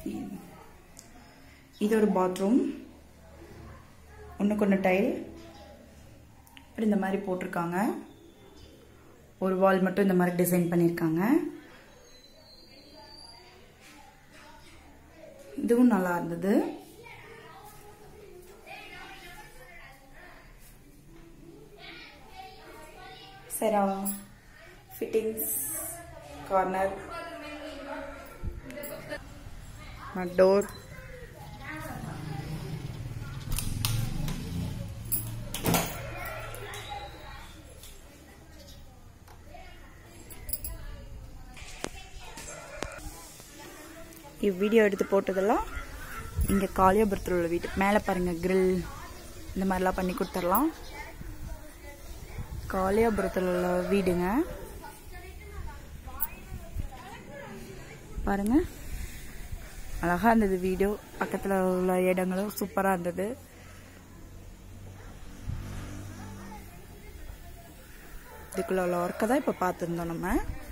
இது ஒரு பாத்ரூம் ஒன்றுக்கு ஒன்று டைல் இப்படி இந்த மாதிரி போட்டிருக்காங்க ஒரு வால் மட்டும் இந்த மாதிரி டிசைன் பண்ணியிருக்காங்க இதுவும் நல்லா இருந்தது செரா ஃபிட்டிங்ஸ் கார்னர் டோர் இவ்வீடியோ எடுத்து போட்டதெல்லாம் இங்கே காளியாபுரத்தில் உள்ள வீட்டு மேலே பாருங்கள் grill இந்த மாதிரிலாம் பண்ணி கொடுத்துடலாம் காளியாபுரத்தில் உள்ள வீடுங்க பாருங்க அழகாக இருந்தது வீடியோ பக்கத்தில் உள்ள இடங்களும் சூப்பராக இருந்தது இதுக்குள்ள உள்ள ஒர்க்கை தான் இப்போ பார்த்துருந்தோம் நம்ம